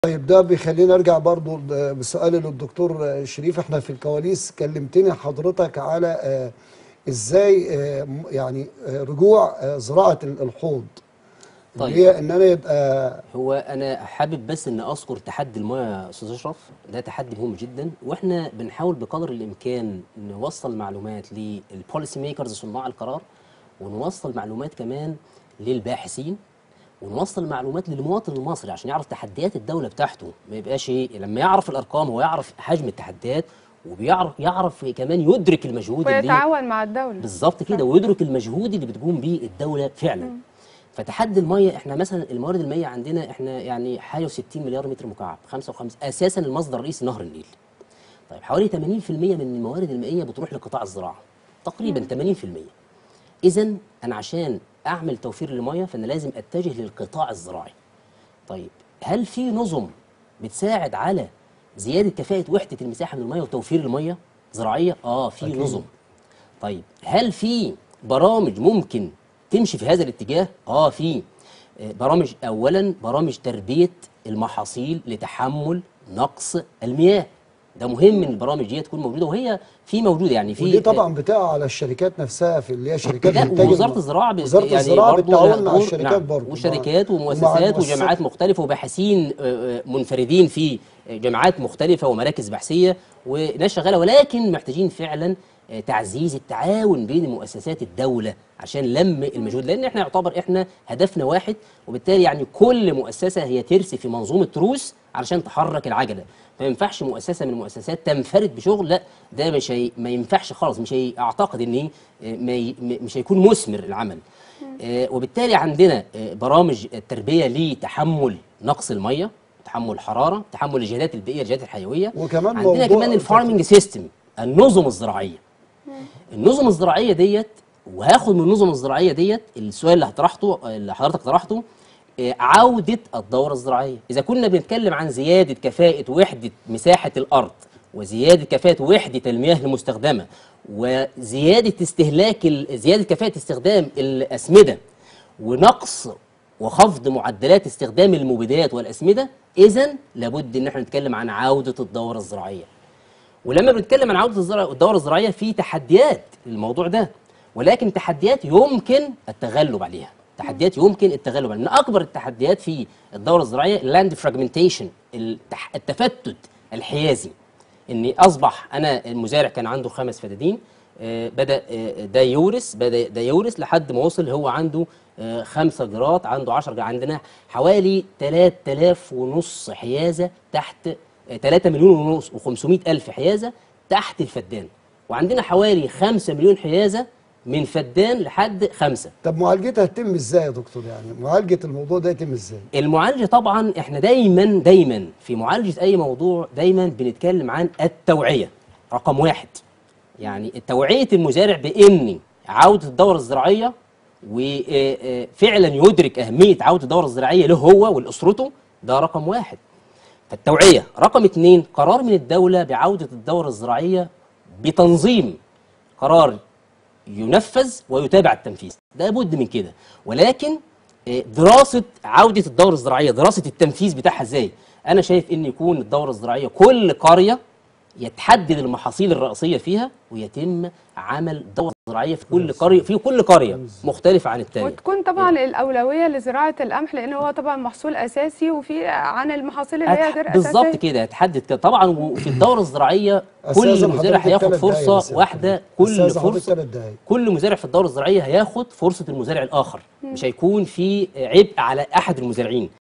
طيب ده بيخليني ارجع برضو ل- بسؤالي للدكتور شريف احنا في الكواليس كلمتني حضرتك على آه، ازاي آه، م- يعني آه، رجوع آه، زراعة ال- الحوض طيب. اللي هي ان انا يبقى هو انا حابب بس ان اذكر تحدي المياه يا استاذ اشرف ده تحدي مهم جدا واحنا بنحاول بقدر الامكان نوصل معلومات للبوليسي ميكرز صناع القرار ونوصل معلومات كمان للباحثين ونوصل معلومات للمواطن المصري عشان يعرف تحديات الدوله بتاعته ما يبقاش ايه لما يعرف الارقام هو يعرف حجم التحديات وبيعرف يعرف كمان يدرك المجهود اللي ويتعاون مع الدولة بالظبط كده ويدرك المجهود اللي بتقوم بيه الدوله فعلا فتحدي الميه احنا مثلا الموارد المائيه عندنا احنا يعني حاجه 60 مليار متر مكعب 55 اساسا المصدر الرئيسي نهر النيل طيب حوالي 80% من الموارد المائيه بتروح لقطاع الزراعه تقريبا 80% اذا انا عشان اعمل توفير للميه فانا لازم اتجه للقطاع الزراعي طيب هل في نظم بتساعد على زياده كفاءه وحده المساحه من الميه وتوفير الميه زراعيه اه في أكيد. نظم طيب هل في برامج ممكن تمشي في هذا الاتجاه اه في آه، برامج اولا برامج تربيه المحاصيل لتحمل نقص المياه ده مهم ان البرامج دي تكون موجوده وهي في موجوده يعني في ودي طبعا بتقع على الشركات نفسها في اللي هي شركات لا إنتاج ووزاره الم- الزراعه بت- وزارة يعني الزراعة برضو بالتعاون لها مع دور- الشركات نعم، برضو والشركات ومع ومؤسسات المؤسسات. وجامعات مختلفه وباحثين آه، آه، منفردين في جامعات مختلفه ومراكز بحثيه وناس شغاله ولكن محتاجين فعلا آه، تعزيز التعاون بين مؤسسات الدوله عشان لم المجهود لان احنا يعتبر احنا هدفنا واحد وبالتالي يعني كل مؤسسه هي ترسي في منظومه تروس علشان تحرك العجله ما ينفعش مؤسسه من المؤسسات تنفرد بشغل لا ده مش هي ما ينفعش خالص مش هي اعتقد ان إيه، آه، ما ي- م- مش هيكون مثمر العمل آه، وبالتالي عندنا آه، برامج التربيه لتحمل نقص الميه تحمل الحراره تحمل الجهادات البيئيه الجهادات الحيويه وكمان عندنا موضوع كمان الفارمنج سيستم النظم الزراعيه النظم الزراعيه ديت وهاخد من النظم الزراعيه ديت السؤال اللي طرحته اللي حضرتك طرحته آه، عوده الدوره الزراعيه اذا كنا بنتكلم عن زياده كفاءه وحده مساحه الارض وزياده كفاءه وحده المياه المستخدمه وزياده استهلاك ال- زياده كفاءه استخدام الاسمده ونقص وخفض معدلات استخدام المبيدات والاسمده اذا لابد ان احنا نتكلم عن عوده الدوره الزراعيه ولما بنتكلم عن عوده الزراعة الدوره الزراعيه في تحديات للموضوع ده ولكن تحديات يمكن التغلب عليها تحديات يمكن التغلب عليها من اكبر التحديات في الدوره الزراعيه اللاند فراجمنتيشن التفتت الحيازي ان اصبح انا المزارع كان عنده خمس فدادين آه، بدا آه، ده يورث بدا ده يورث لحد ما وصل هو عنده آه، خمسة جرات عنده 10 جرات عندنا حوالي 3000 ونص حيازه تحت 3 مليون ونص و500 الف حيازه تحت الفدان وعندنا حوالي 5 مليون حيازه من فدان لحد خمسة طب معالجتها تتم ازاي يا دكتور يعني معالجة الموضوع ده يتم ازاي المعالجه طبعا احنا دايما دايما في معالجه اي موضوع دايما بنتكلم عن التوعيه رقم واحد يعني توعيه المزارع بان عوده الدوره الزراعيه وفعلا يدرك اهميه عوده الدوره الزراعيه له هو ولاسرته ده رقم واحد فالتوعيه رقم اتنين قرار من الدوله بعوده الدوره الزراعيه بتنظيم قرار ينفذ ويتابع التنفيذ ده لابد من كده ولكن آه، دراسه عوده الدوره الزراعيه دراسه التنفيذ بتاعها ازاي انا شايف ان يكون الدوره الزراعيه كل قريه يتحدد المحاصيل الرئيسيه فيها ويتم عمل دوره زراعيه في كل قريه في كل قريه مختلفه عن الثانيه وتكون طبعا الأولوية لزراعة القمح لأن هو طبعا محصول أساسي وفي عن المحاصيل اللي هي غير أساسية بالظبط كده هتحدد كده طبعا وفي الدوره الزراعيه كل أستاذن مزارع حضرتك هياخد تلات دقايق فرصه بس يا واحده دكتور. كل أستاذن حضرتك فرصه تلات دقايق. كل مزارع في الدوره الزراعيه هياخد فرصه المزارع الاخر مش هيكون في عبء على احد المزارعين